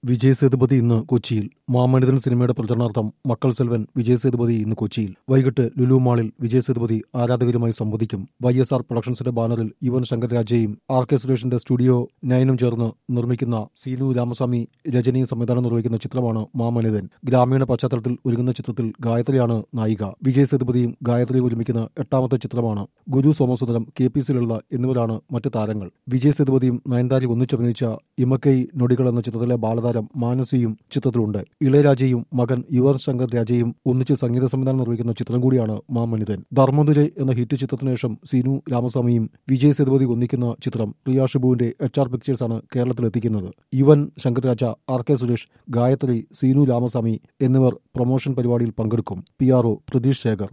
വിജയ് സേതുപതി ഇന്ന് കൊച്ചിയിൽ മാമനിതൻ സിനിമയുടെ പ്രചരണാർത്ഥം മക്കൾ സെൽവൻ വിജയ് സേതുപതി ഇന്ന് കൊച്ചിയിൽ വൈകിട്ട് ലുലു മാളിൽ വിജയ് സേതുപതി ആരാധകരുമായി സംവദിക്കും വൈ എസ് ആർ പ്രൊഡക്ഷൻസിന്റെ ബാനറിൽ യുവൻ ശങ്കർ രാജയും ആർ കെ സുരേഷിന്റെ സ്റ്റുഡിയോ നയനും ചേർന്ന് നിർമ്മിക്കുന്ന സീനു രാമസ്വാമി രജനിയും സംവിധാനം നിർവഹിക്കുന്ന ചിത്രമാണ് മാമനിതൻ ഗ്രാമീണ പശ്ചാത്തലത്തിൽ ഒരുങ്ങുന്ന ചിത്രത്തിൽ ഗായത്രിയാണ് നായിക വിജയ് സേതുപതിയും ഗായത്രിയും ഒരുമിക്കുന്ന എട്ടാമത്തെ ചിത്രമാണ് ഗുരു സോമസുന്ദരം കെ പി സിലുള്ള എന്നിവരാണ് മറ്റ് താരങ്ങൾ വിജയ് സേതുപതിയും നയൻതാരയും ഒന്നിച്ചഭിനയിച്ച ഇമക്കൈ നൊടികൾ എന്ന ചിത്രത്തിലെ ബാലതാരം മാനസിയും ചിത്രത്തിലുണ്ട് ഇളയരാജയും മകൻ യുവർ ശങ്കർ രാജയും ഒന്നിച്ച് സംഗീത സംവിധാനം നിർവഹിക്കുന്ന ചിത്രം കൂടിയാണ് മാമനിതൻ ധർമ്മദുരെ എന്ന ഹിറ്റ് ചിത്രത്തിന് ശേഷം സീനു രാമസ്വാമിയും വിജയ് സേതുപതി ഒന്നിക്കുന്ന ചിത്രം പ്രിയ ഷിബുവിന്റെ എച്ച് ആർ പിക്ചേഴ്സാണ് കേരളത്തിലെത്തിക്കുന്നത് യുവൻ ശങ്കർ രാജ ആർ കെ സുരേഷ് ഗായത്രി സീനു രാമസ്വാമി എന്നിവർ പ്രൊമോഷൻ പരിപാടിയിൽ പങ്കെടുക്കും P R O Pratheesh Shekhar